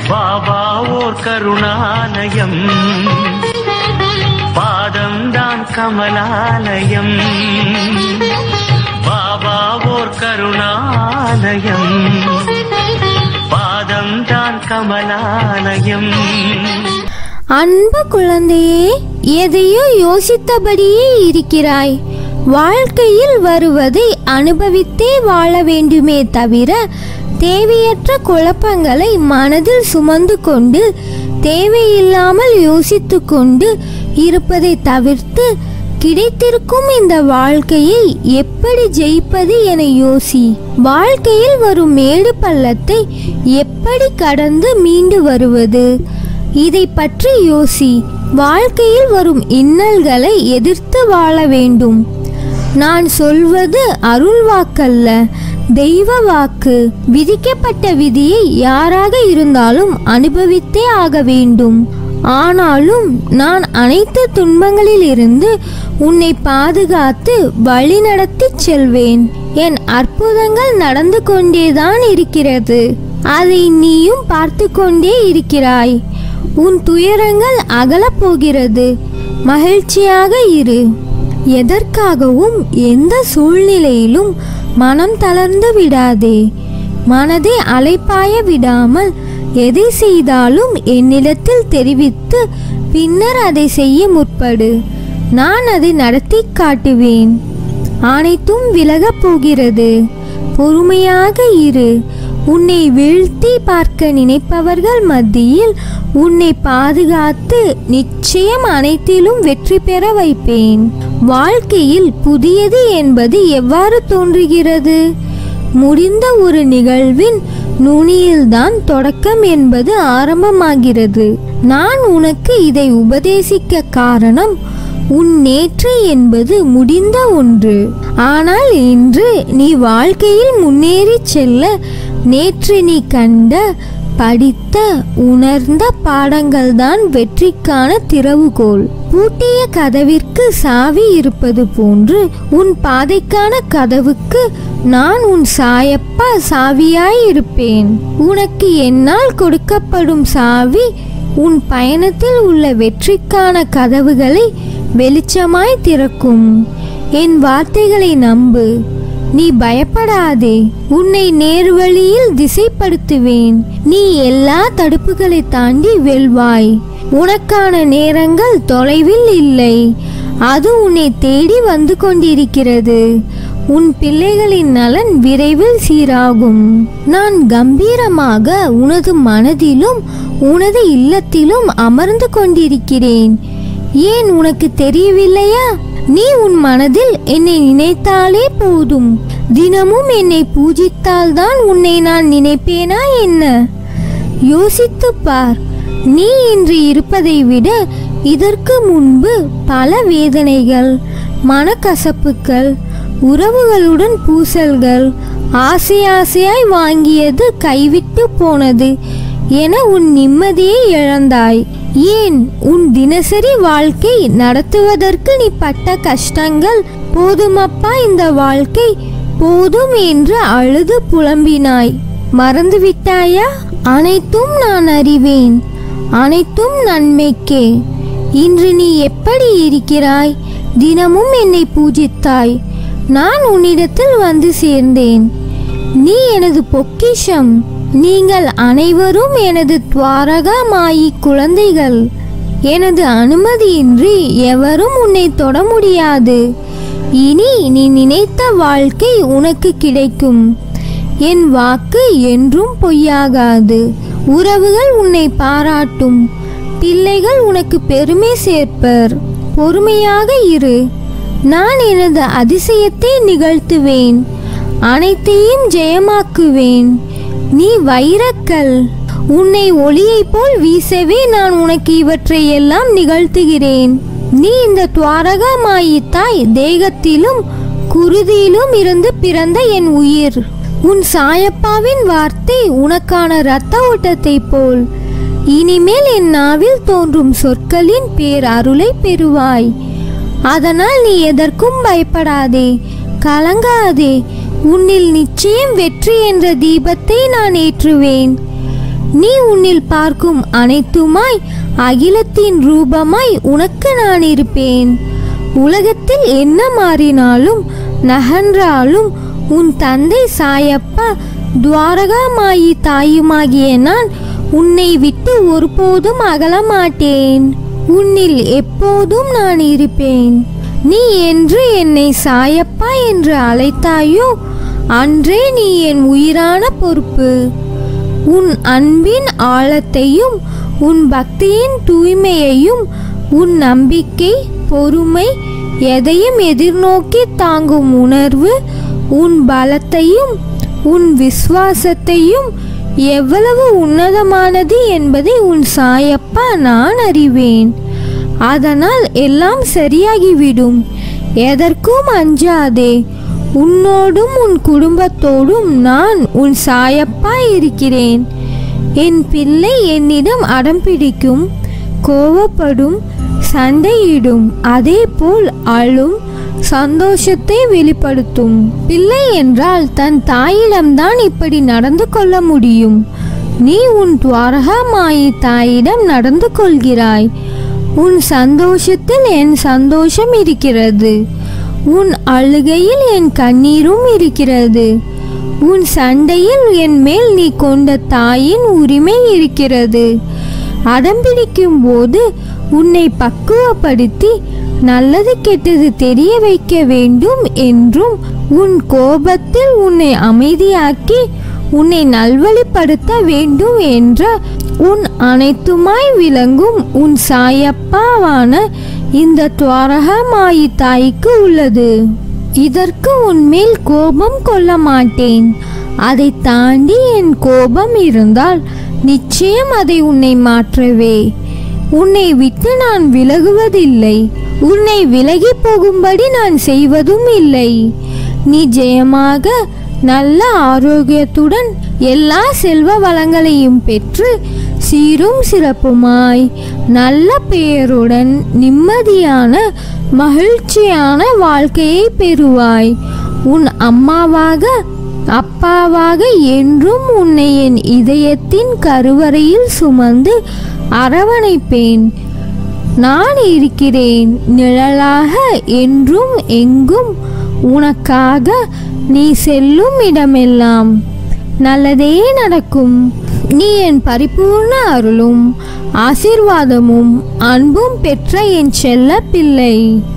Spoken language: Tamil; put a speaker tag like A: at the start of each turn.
A: பாபா ஓர் கருணாலயம் பாதம்தான் கமலாலயம் பாபா ஓர் கருணாலயம் பாதம்தான் கமலாலயம்
B: அன்பு குழந்தையே எதையோ யோசித்தபடியே இருக்கிறாய் வாழ்க்கையில் வருவதை அனுபவித்தே வாழ வேண்டுமே தவிர தேவையற்ற குழப்பங்களை மனதில் சுமந்து கொண்டு தேவையில்லாமல் யோசித்து கொண்டு இருப்பதை தவிர்த்து கிடைத்திருக்கும் இந்த வாழ்க்கையை எப்படி ஜெயிப்பது என யோசி வாழ்க்கையில் வரும் மேடு பள்ளத்தை எப்படி கடந்து மீண்டு வருவது இதை பற்றி யோசி வாழ்க்கையில் வரும் இன்னல்களை எதிர்த்து வாழ வேண்டும் நான் சொல்வது அருள் வாக்கல்ல தெய்வ வாக்கு விதிக்கப்பட்ட விதியை யாராக இருந்தாலும் அனுபவித்தே ஆக வேண்டும் ஆனாலும் நான் அனைத்து துன்பங்களிலிருந்து உன்னை பாதுகாத்து வழிநடத்திச் செல்வேன் என் அற்புதங்கள் நடந்து கொண்டேதான் இருக்கிறது அதை நீயும் பார்த்து கொண்டே இருக்கிறாய் உன் துயரங்கள் அகலப் போகிறது மகிழ்ச்சியாக இரு எதற்காகவும் எந்த சூழ்நிலையிலும் மனம் தளர்ந்து விடாதே மனதை அலைப்பாய விடாமல் எதை செய்தாலும் என்னிடத்தில் தெரிவித்து பின்னர் அதை செய்ய முற்படு நான் அதை நடத்தி காட்டுவேன் அனைத்தும் விலகப் போகிறது பொறுமையாக இரு உன்னை வீழ்த்தி பார்க்க நினைப்பவர்கள் மத்தியில் உன்னை பாதுகாத்து நிச்சயம் அனைத்திலும் வெற்றி பெற வைப்பேன் வாழ்க்கையில் புதியது என்பது எவ்வாறு தோன்றுகிறது முடிந்த ஒரு நிகழ்வின் நுனியில்தான் தொடக்கம் என்பது ஆரம்பமாகிறது நான் உனக்கு இதை உபதேசிக்க காரணம் உன் நேற்று என்பது முடிந்த ஒன்று ஆனால் இன்று நீ வாழ்க்கையில் முன்னேறி செல்ல நேற்று நீ கண்ட படித்த உணர்ந்த பாடங்கள்தான் வெற்றிக்கான திறவுகோல் பூட்டிய கதவிற்கு சாவி இருப்பது போன்று உன் பாதைக்கான கதவுக்கு நான் உன் சாயப்பா சாவியாய் இருப்பேன் உனக்கு என்னால் கொடுக்கப்படும் சாவி உன் பயணத்தில் உள்ள வெற்றிக்கான கதவுகளை வெளிச்சமாய் திறக்கும் என் வார்த்தைகளை நம்பு நீ பயப்படாதே உன்னை நேர்வழியில் திசைப்படுத்துவேன் நீ எல்லா தடுப்புகளை தாண்டி வெல்வாய் உனக்கான நேரங்கள் தொலைவில் இல்லை அது உன்னை தேடி வந்து கொண்டிருக்கிறது உன் பிள்ளைகளின் நலன் விரைவில் சீராகும் நான் கம்பீரமாக உனது மனதிலும் உனது இல்லத்திலும் அமர்ந்து கொண்டிருக்கிறேன் ஏன் உனக்கு தெரியவில்லையா நீ உன் மனதில் என்னை நினைத்தாலே போதும் தினமும் என்னை பூஜித்தால்தான் உன்னை நான் நினைப்பேனா என்ன யோசித்துப் பார் நீ இன்று இருப்பதை விட இதற்கு முன்பு பல வேதனைகள் மனக்கசப்புகள் உறவுகளுடன் பூசல்கள் ஆசை ஆசையாய் வாங்கியது கைவிட்டு போனது என உன் நிம்மதியை இழந்தாய் ஏன் உன் தினசரி வாழ்க்கை நடத்துவதற்கு நீ பட்ட கஷ்டங்கள் போதுமப்பா இந்த வாழ்க்கை போதும் என்று அழுது புலம்பினாய் மறந்துவிட்டாயா அனைத்தும் நான் அறிவேன் அனைத்தும் நன்மைக்கே இன்று நீ எப்படி இருக்கிறாய் தினமும் என்னை பூஜித்தாய் நான் உன்னிடத்தில் வந்து சேர்ந்தேன் நீ எனது பொக்கிஷம் நீங்கள் அனைவரும் எனது துவாரகா மாயி குழந்தைகள் எனது அனுமதியின்றி எவரும் உன்னை தொட முடியாது இனி நீ நினைத்த வாழ்க்கை உனக்கு கிடைக்கும் என் வாக்கு என்றும் பொய்யாகாது உறவுகள் உன்னை பாராட்டும் பிள்ளைகள் உனக்கு பெருமை சேர்ப்பர் பொறுமையாக இரு நான் எனது அதிசயத்தை நிகழ்த்துவேன் அனைத்தையும் ஜெயமாக்குவேன் நீ வைரக்கல் உன்னை ஒளியைப் போல் வீசவே நான் உனக்கு இவற்றை எல்லாம் நிகழ்த்துகிறேன் நீ இந்த துவாரகா மாயி தாய் தேகத்திலும் குருதியிலும் இருந்து பிறந்த என் உயிர் உன் சாயப்பாவின் வார்த்தை உனக்கான இரத்த ஓட்டத்தைப் போல் இனிமேல் என் நாவில் தோன்றும் சொற்களின் பேர் அருளை பெறுவாய் அதனால் நீ எதற்கும் பயப்படாதே கலங்காதே உன்னில் நிச்சயம் வெற்றி என்ற தீபத்தை நான் ஏற்றுவேன் நீ உன்னில் பார்க்கும் அனைத்துமாய் அகிலத்தின் ரூபமாய் உனக்கு நான் இருப்பேன் உலகத்தில் என்ன மாறினாலும் நகன்றாலும் உன் தந்தை சாயப்பா துவாரகாமாயி தாயுமாகிய நான் உன்னை விட்டு ஒருபோதும் அகல மாட்டேன் உன்னில் எப்போதும் நான் இருப்பேன் நீ என்று என்னை சாயப்பா என்று அழைத்தாயோ அன்றே நீ என் உயிரான பொறுப்பு உன் அன்பின் ஆழத்தையும் உன் பக்தியின் தூய்மையையும் உன் நம்பிக்கை பொறுமை எதையும் எதிர்நோக்கி தாங்கும் உணர்வு உன் பலத்தையும் உன் விசுவாசத்தையும் எவ்வளவு உன்னதமானது என்பதை உன் சாயப்பா நான் அறிவேன் அதனால் எல்லாம் சரியாகிவிடும் எதற்கும் அஞ்சாதே உன்னோடும் உன் குடும்பத்தோடும் நான் உன் சாயப்பா இருக்கிறேன் என் பிள்ளை என்னிடம் அடம் பிடிக்கும் கோவப்படும் சண்டையிடும் அதேபோல் அழும் சந்தோஷத்தை வெளிப்படுத்தும் பிள்ளை என்றால் தன் தாயிடம்தான் இப்படி நடந்து கொள்ள முடியும் நீ உன் துவாரகா மாயி தாயிடம் நடந்து கொள்கிறாய் உன் சந்தோஷத்தில் என் சந்தோஷம் இருக்கிறது உன் அழுகையில் என் கண்ணீரும் இருக்கிறது உன் சண்டையில் என் மேல் நீ கொண்ட தாயின் உரிமை இருக்கிறது அடம்பிடிக்கும் போது உன்னை பக்குவப்படுத்தி நல்லது கெட்டது தெரிய வைக்க வேண்டும் என்றும் உன் கோபத்தில் உன்னை அமைதியாக்கி உன்னை நல்வழிப்படுத்த வேண்டும் என்ற உன் அனைத்துமாய் விளங்கும் உன் சாயப்பாவான இந்த துவாரகமாயி தாய்க்கு உள்ளது இதற்கு உன்மேல் கோபம் கொள்ள மாட்டேன் அதை தாண்டி என் கோபம் இருந்தால் நிச்சயம் அதை உன்னை மாற்றவே உன்னை விட்டு நான் விலகுவதில்லை உன்னை விலகி போகும்படி நான் செய்வதும் இல்லை நீ ஜெயமாக நல்ல ஆரோக்கியத்துடன் எல்லா செல்வ வளங்களையும் பெற்று சீரும் சிறப்புமாய் நல்ல பெயருடன் நிம்மதியான மகிழ்ச்சியான வாழ்க்கையை பெறுவாய் உன் அம்மாவாக அப்பாவாக என்றும் உன்னை என் இதயத்தின் கருவறையில் சுமந்து அரவணைப்பேன் நான் இருக்கிறேன் நிழலாக என்றும் எங்கும் உனக்காக நீ செல்லும் இடமெல்லாம் நல்லதே நடக்கும் நீ என் பரிபூர்ண அருளும் ஆசீர்வாதமும் அன்பும் பெற்ற என் செல்ல பிள்ளை